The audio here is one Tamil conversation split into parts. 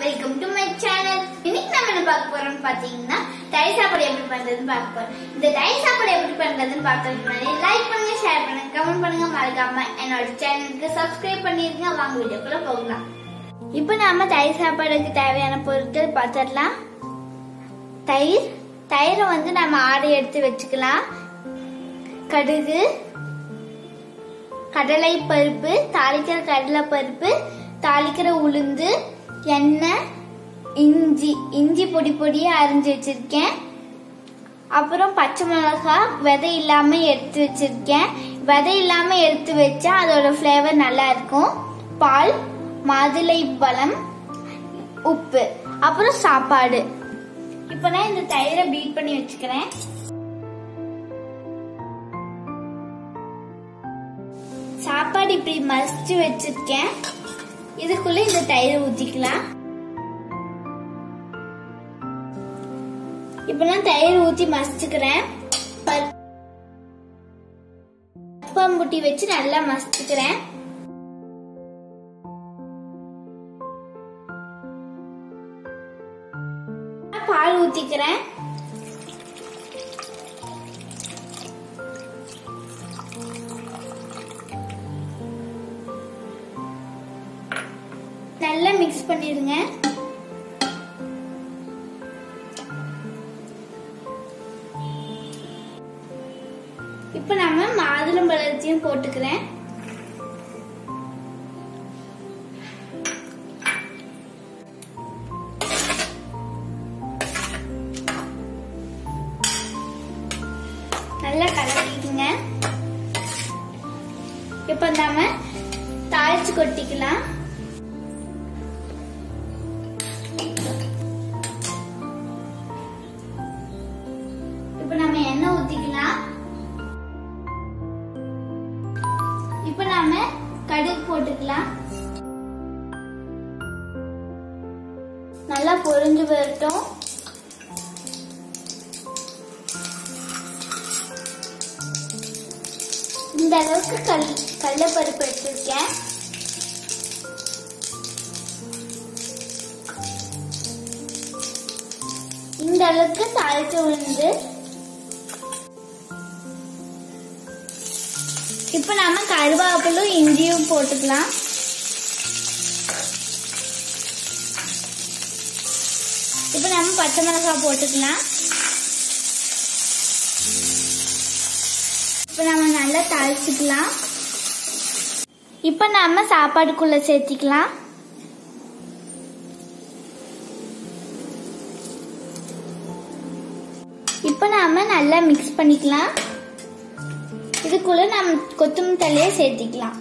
வெல்கம் டு மை சேனல் இன்னைக்கு நம்ம என்ன பார்க்க போறோம்னு பாத்தீங்கன்னா தயிர் சாப்பாடு எப்படி பண்றதுன்னு பார்க்க போறோம் இந்த தயிர் சாப்பாடு எப்படி பண்றதுன்னு பார்க்கறதுக்கு முன்னாடி லைக் பண்ணுங்க ஷேர் பண்ணுங்க கமெண்ட் பண்ணுங்க மறக்காம என்னோட சேனலுக்கு சப்ஸ்கிரைப் பண்ணிருங்க வாங்க வீடியோக்குள்ள போகலாம் இப்போ நாம தயிர் சாப்பாடுக்கு தேவையான பொருட்கள் பார்த்துடலாம் தயிர் தயிரை வந்து நம்ம ஆடை எடுத்து வச்சுக்கலாம் கடுகு கடலை பருப்பு தாளிக்கிற கடலை பருப்பு தாளிக்கிற உளுந்து எண்ணெய் இஞ்சி இஞ்சி பொடி பொடியா அரிஞ்சு வச்சிருக்கேன் அப்புறம் பச்சை மிளகாய் விதை இல்லாம எடுத்து வச்சிருக்கேன் விதை இல்லாம எடுத்து வச்சா அதோட ஃப்ளேவர் நல்லா இருக்கும் பால் மாதுளை பழம் உப்பு அப்புறம் சாப்பாடு இப்போ நான் இந்த தயிரை பீட் பண்ணி வச்சுக்கிறேன் சாப்பாடு இப்படி மசிச்சு வச்சிருக்கேன் இதுக்குள்ள இந்த தயிரை ஊத்திக்கலாம் இப்ப நான் தயிர் ஊத்தி மசிச்சுக்கிறேன் பருப்பம்புட்டி வச்சு நல்லா மசிச்சுக்கிறேன் பால் ஊத்திக்கிறேன் நல்லா மிக்ஸ் பண்ணிடுங்க இப்ப நம்ம மாதுளம்பழத்தையும் போட்டுக்கிறேன் நல்லா கலக்கிக்குங்க இப்ப நாம தாளிச்சு கொட்டிக்கலாம் இப்ப நம்ம எண்ணெய் ஊத்திக்கலாம் இப்ப நாம கடுகு போட்டுக்கலாம் நல்லா பொரிஞ்சு வரட்டும் இந்த அளவுக்கு கல் கடலப்பருப்பு எடுத்திருக்கேன் இந்த அளவுக்கு தாளிக்க உளுந்து இப்ப நாம கருவேப்பிலும் இஞ்சியும் போட்டுக்கலாம் இப்ப நம்ம பச்சை மிளகாய் போட்டுக்கலாம் இப்ப நம்ம நல்லா தாளிச்சுக்கலாம் இப்ப நாம சாப்பாடுக்குள்ள சேர்த்திக்கலாம் இப்ப நாம நல்லா மிக்ஸ் பண்ணிக்கலாம் இதுக்குள்ள நம்ம கொத்தமல்லி தழையை சேர்த்திக்கலாம்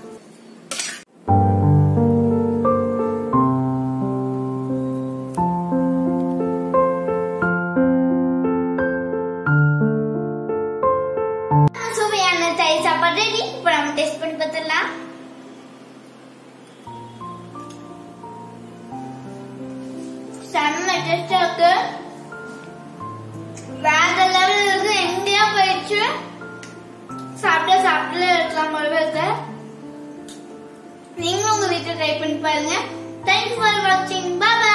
சுவையான தயிர் சாப்பாடு ரெடி இப்போ நம்ம டெஸ்ட் பண்ணி பார்த்துடலாம் செம்ம டேஸ்டா இருக்கு வேற லெவல் இருக்கு எங்கேயா போயிடுச்சு சாப்பிட்டா சாப்பிட்டுல இருக்கலாம் போலவே இருக்கு நீங்களும் உங்க வீட்டுல ட்ரை பண்ணி பாருங்க தேங்க்ஸ் ஃபார் வாட்சிங் பாய்